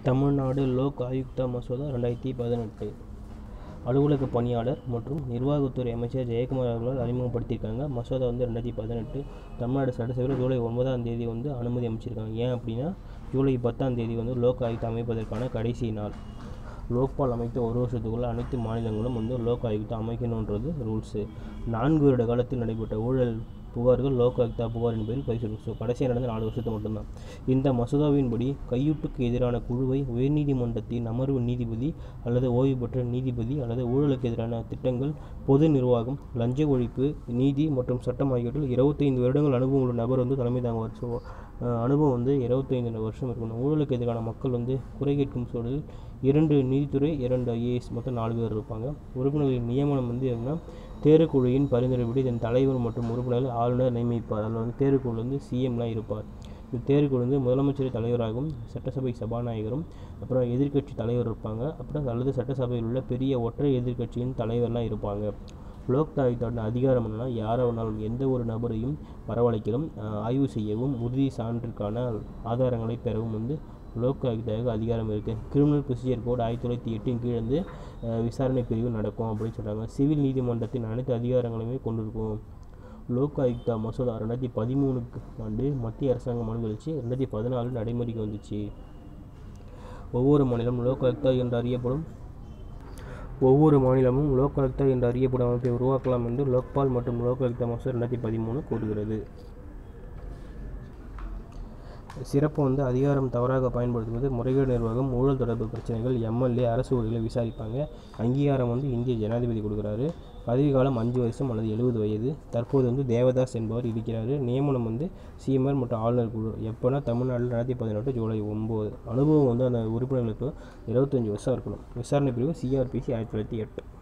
தமிழ்நாடு லோக் ஆயுக்தா மசோதா ரெண்டாயிரத்தி பதினெட்டு அலுவலக பணியாளர் மற்றும் நிர்வாகத்துறை அமைச்சர் ஜெயக்குமார் அவர்களால் அறிமுகப்படுத்தியிருக்காங்க மசோதா வந்து ரெண்டாயிரத்தி பதினெட்டு தமிழ்நாடு சட்டசபையில் ஜூலை ஒன்பதாம் தேதி வந்து அனுமதி அமைச்சிருக்காங்க ஏன் அப்படின்னா ஜூலை பத்தாம் தேதி வந்து லோக் ஆயுக்தா அமைப்பதற்கான கடைசி நாள் லோக்பால் அமைத்த ஒரு வருஷத்துக்குள்ள அனைத்து மாநிலங்களும் வந்து லோக் ஆயுக்தா அமைக்கணுன்றது ரூல்ஸு நான்கு வருட காலத்தில் நடைபெற்ற ஊழல் புகார்கள் லோக் ஆயுக்தா புகாரின் பேரில் பரிசீலனை ஸோ கடைசியாக நடந்த நாலு வருஷத்து மட்டும்தான் இந்த மசோதாவின்படி கையூட்டுக்கு எதிரான குழுவை உயர்நீதிமன்றத்தின் அமர்வு நீதிபதி அல்லது ஓய்வு பெற்ற நீதிபதி அல்லது ஊழலுக்கு எதிரான திட்டங்கள் பொது நிர்வாகம் லஞ்ச ஒழிப்பு நீதி மற்றும் சட்டம் ஆகியவற்றில் இருபத்தைந்து வருடங்கள் அனுபவம் உள்ள நபர் வந்து தலைமை தாங்குவார் ஸோ அஹ், அனுபவம் வந்து இருபத்தைந்து வருஷம் இருக்கணும் ஊழலுக்கு எதிரான மக்கள் வந்து குறை கேட்கும் சூழலில் இரண்டு நீதித்துறை இரண்டு ஐஏஎஸ் மொத்தம் நாலு பேர் இருப்பாங்க உறுப்பினர்களின் நியமனம் வந்து எப்படின்னா தேர்வுக்குழுவின் பரிந்துரைப்படி இதன் தலைவர் மற்றும் உறுப்பினர்கள் ஆளுநர் நியமிப்பார் அதில் வந்து தேர்வுக்குழு வந்து சிஎம்லாம் இருப்பார் இந்த தேர்வுக்குழு வந்து முதலமைச்சர் தலைவராகவும் சட்டசபை சபாநாயகரும் அப்புறம் எதிர்க்கட்சி தலைவர் இருப்பாங்க அப்புறம் அல்லது சட்டசபையில் உள்ள பெரிய ஒற்றை எதிர்க்கட்சியின் தலைவர்லாம் இருப்பாங்க லோக் ஆயுக்தாவின் அதிகாரம் என்னன்னா யாரை வேணாலும் எந்த ஒரு நபரையும் வரவழைக்கலும் அஹ், ஆய்வு செய்யவும் உறுதி சான்றிற்கான ஆதாரங்களை பெறவும் வந்து லோக் ஆயுக்தாவுக்கு அதிகாரம் இருக்குது கிரிமினல் ப்ரொசீஜர் கோட் ஆயிரத்தி தொள்ளாயிரத்தி எட்டின் கீழ் வந்து அஹ், விசாரணை பிரிவு நடக்கும் அப்படின்னு சொல்கிறாங்க சிவில் நீதிமன்றத்தின் அனைத்து அதிகாரங்களையுமே கொண்டிருக்கும் லோக் ஆயுக்தா மசோதா ரெண்டாயிரத்தி பதிமூணுக்கு ஆண்டு மத்திய அரசாங்கம் அனுமதிச்சு ரெண்டாயிரத்தி பதினாலு நடைமுறைக்கு வந்துச்சு ஒவ்வொரு மாநிலம் லோக் ஆயுக்தா என்று அறியப்படும் ஒவ்வொரு மாநிலமும் லோக் ஆயுக்தா என்று அறியப்படும் அமைப்பை உருவாக்கலாம் என்று லோக்பால் மற்றும் லோக் ஆயுக்தா மசோதா ரெண்டாயிரத்தி பதிமூணு கூறுகிறது சிறப்பு வந்து அதிகாரம் தவறாக பயன்படுத்துவது முறைகேடு நிர்வாகம் ஊழல் தொடர்பு பிரச்சனைகள் எம்எல்ஏ அரசு ஊழியர்களை விசாரிப்பாங்க அங்கீகாரம் வந்து இந்திய ஜனாதிபதி கொடுக்குறாரு பதவிக்காலம் அஞ்சு வருஷம் அல்லது எழுபது வயது தற்போது வந்து தேவதாஸ் என்பவர் இருக்கிறாரு நியமனம் வந்து சிஎம்ஆர் மற்றும் ஆளுநர் குழு எப்போனா தமிழ்நாட்டில் ரெண்டாயிரத்தி பதினெட்டு ஜூலை ஒம்பது அனுபவம் வந்து அந்த உறுப்பினர்களுக்கு இருபத்தஞ்சி வருஷம் இருக்கணும் விசாரணை பிரிவு சிஆர்பிசி ஆயிரத்தி தொள்ளாயிரத்தி எட்டு